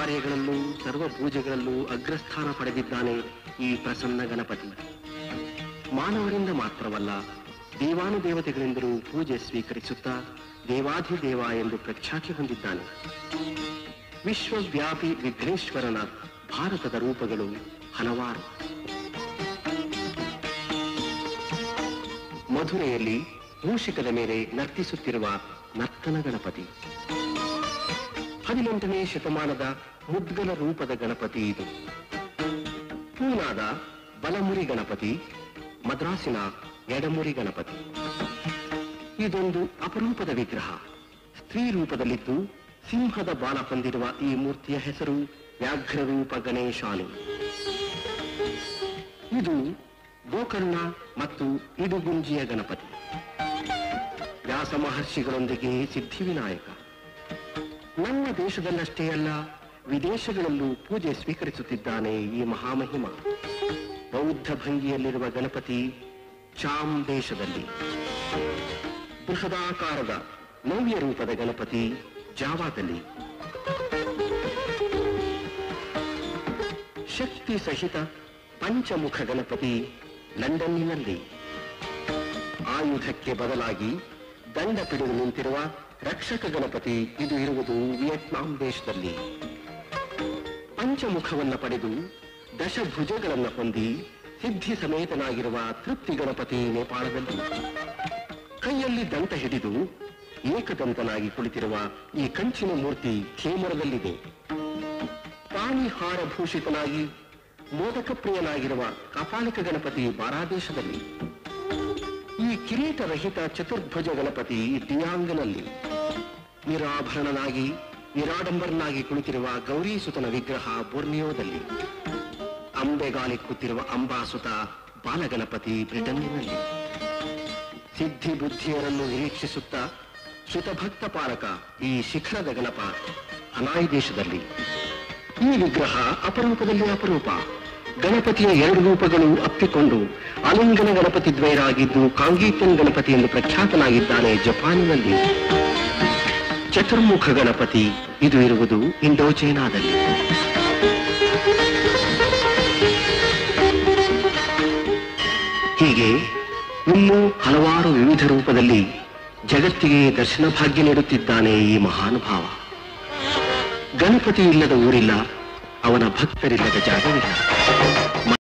ಕಾರ್ಯಗಳಲ್ಲೂ ಸರ್ವ ಪೂಜೆಗಳಲ್ಲೂ ಅಗ್ರಸ್ಥಾನ ಪಡೆದಿದ್ದಾನೆ ಈ ಪ್ರಸನ್ನ ಗಣಪತಿ ಮಾನವರಿಂದ ಮಾತ್ರವಲ್ಲ ದೇವಾನುದೇವತೆಗಳಿಂದಲೂ ಪೂಜೆ ಸ್ವೀಕರಿಸುತ್ತಾ ದೇವಾಧಿದೇವ ಎಂದು ಪ್ರಖ್ಯಾತಿ ಹೊಂದಿದ್ದಾನೆ ವಿಶ್ವವ್ಯಾಪಿ ವಿಘ್ನೇಶ್ವರನ ಭಾರತದ ರೂಪಗಳು ಹಲವಾರು ಮಧುರೆಯಲ್ಲಿ ಮೂಷಿಕದ ಮೇಲೆ ನರ್ತಿಸುತ್ತಿರುವ ನರ್ತನ ಗಣಪತಿ ಹದಿನೆಂಟನೇ ಶತಮಾನದ ಮುದ್ಗಲ ರೂಪದ ಗಣಪತಿ ಇದು ಪೂನಾದ ಬಲಮುರಿ ಗಣಪತಿ ಮದ್ರಾಸಿನ ಎಡಮುರಿ ಗಣಪತಿ ಇದೊಂದು ಅಪರೂಪದ ವಿಗ್ರಹ ಸ್ತ್ರೀ ರೂಪದಲ್ಲಿದ್ದು ಸಿಂಹದ ಬಾಲ ಹೊಂದಿರುವ ಈ ಮೂರ್ತಿಯ ಹೆಸರು ವ್ಯಾಘ್ರರೂಪ ಗಣೇಶಾನಿ ಇದು ಗೋಕರ್ಣ ಮತ್ತು ಇಡುಗುಂಜಿಯ ಗಣಪತಿ ವ್ಯಾಸ ಮಹರ್ಷಿಗಳೊಂದಿಗೆ ಸಿದ್ಧಿವಿನಾಯಕ ನಮ್ಮ ದೇಶದಲ್ಲಷ್ಟೇ ಅಲ್ಲ ವಿದೇಶಗಳಲ್ಲೂ ಪೂಜೆ ಸ್ವೀಕರಿಸುತ್ತಿದ್ದಾನೆ ಈ ಮಹಾಮಹಿಮ ಬೌದ್ಧ ಭಂಗಿಯಲ್ಲಿರುವ ಗಣಪತಿ ಚಾಮ್ ದೇಶದಲ್ಲಿ ಬೃಹದಾಕಾರದ ನವ್ಯ ರೂಪದ ಗಣಪತಿ ಜಾವಾದಲ್ಲಿ ಶಕ್ತಿ ಸಹಿತ ಪಂಚಮುಖ ಗಣಪತಿ ಲಂಡನ್ನಿನಲ್ಲಿ ಆಯುಧಕ್ಕೆ ಬದಲಾಗಿ ದಂಡ ಪಿಡಿದು ನಿಂತಿರುವ ರಕ್ಷಕ ಗಣಪತಿ ಇದು ಇರುವುದು ವಿಯೆಟ್ನಾಂ ದೇಶದಲ್ಲಿ ಪಂಚಮುಖವನ್ನ ಪಡೆದು ದಶಭುಜಗಳನ್ನು ಹೊಂದಿ ಸಿದ್ಧಿ ಸಮೇತನಾಗಿರುವ ತೃಪ್ತಿ ಗಣಪತಿ ನೇಪಾಳದಲ್ಲಿ ಕೈಯಲ್ಲಿ ದಂತ ಹಿಡಿದು ಏಕದಂತನಾಗಿ ಕುಳಿತಿರುವ ಈ ಕಂಚಿನ ಮೂರ್ತಿ ಖೇಮರದಲ್ಲಿದೆ ಪ್ರಾಣಿಹಾರ ಭೂಷಿತನಾಗಿ ಮೋದಕ ಪ್ರಿಯನಾಗಿರುವ ಕಪಾಲಿಕ ಗಣಪತಿ ಬಾರಾದೇಶದಲ್ಲಿ ಈ ಕಿರೀಟರಹಿತ ಚತುರ್ಭುಜ ಗಣಪತಿ ದಿಯಾಂಗನಲ್ಲಿ ನಿರಾಭರಣನಾಗಿ ನಿರಾಡಂಬರನಾಗಿ ಕುಳಿತಿರುವ ಗೌರೀಸುತನ ವಿಗ್ರಹ ಬೊರ್ನಿಯೋದಲ್ಲಿ ಅಂಬೆಗಾಲಿ ಕೂತಿರುವ ಅಂಬಾಸುತ ಬಾಲಗಣಪತಿ ಬ್ರಿಟನ್ನಿನಲ್ಲಿ ಸಿದ್ಧಿ ಬುದ್ಧಿಯರನ್ನು ನಿರೀಕ್ಷಿಸುತ್ತಾ ಶ್ರುತಭಕ್ತ ಪಾಲಕ ಈ ಶಿಖರದ ಗಣಪ ಹನಾಯಿ ದೇಶದಲ್ಲಿ ಈ ವಿಗ್ರಹ ಅಪರೂಪದಲ್ಲಿ ಅಪರೂಪ ಗಣಪತಿಯ ಎರಡು ರೂಪಗಳು ಅಪ್ಪಿಕೊಂಡು ಅಲಿಂಗನ ಗಣಪತಿ ದ್ವೈರಾಗಿದ್ದು ಕಾಂಗೀತನ್ ಗಣಪತಿ ಎಂದು ಪ್ರಖ್ಯಾತನಾಗಿದ್ದಾನೆ ಜಪಾನಿನಲ್ಲಿ ಚತುರ್ಮುಖ ಗಣಪತಿ ಇದು ಇರುವುದು ಇಂಡೋಚೈನಾದಲ್ಲಿ ಹೀಗೆ ಇನ್ನೂ ಹಲವಾರು ವಿವಿಧ ರೂಪದಲ್ಲಿ ಜಗತ್ತಿಗೆ ದರ್ಶನ ಭಾಗ್ಯ ನೀಡುತ್ತಿದ್ದಾನೆ ಈ ಮಹಾನುಭಾವ ಗಣಪತಿ ಇಲ್ಲದ ಊರಿಲ್ಲ ಅವನ ಭಕ್ತರಿಲ್ಲದ ಜಾಗವಿಲ್ಲ